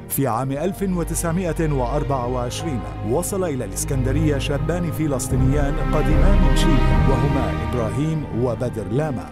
في عام 1924 وصل إلى الإسكندرية شابان فلسطينيان قادمان من شيلي وهما إبراهيم وبدر لاما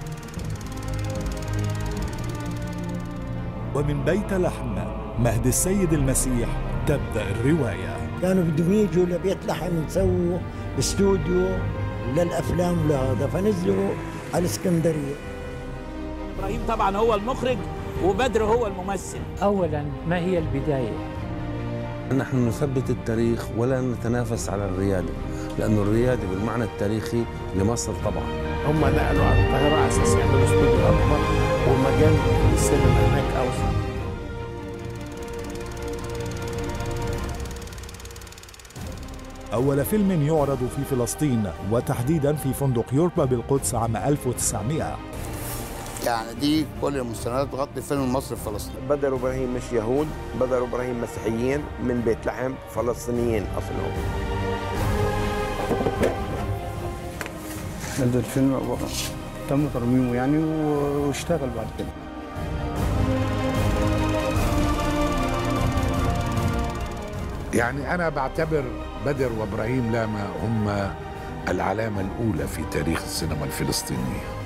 ومن بيت لحم مهد السيد المسيح تبدأ الرواية كانوا بدهم يجوا لبيت لحم يسووا استوديو للافلام ولهذا فنزلوا على الاسكندريه ابراهيم طبعا هو المخرج وبدر هو الممثل اولا ما هي البدايه نحن نثبت التاريخ ولا نتنافس على الرياده لأن الرياده بالمعنى التاريخي لمصر طبعا هم نقلوا على القاهره على اساس يعملوا استوديو اكبر ومجال السينما هناك اوسع أول فيلم يعرض في فلسطين وتحديدا في فندق يوربا بالقدس عام 1900 يعني دي كل المستندات تغطي فيلم المصري في فلسطين بدر وابراهيم مش يهود بدر وابراهيم مسيحيين من بيت لحم فلسطينيين اصلهم هذا الفيلم تم ترميمه يعني واشتغل بعد كده يعني أنا بعتبر بدر وإبراهيم لاما هم العلامة الأولى في تاريخ السينما الفلسطينية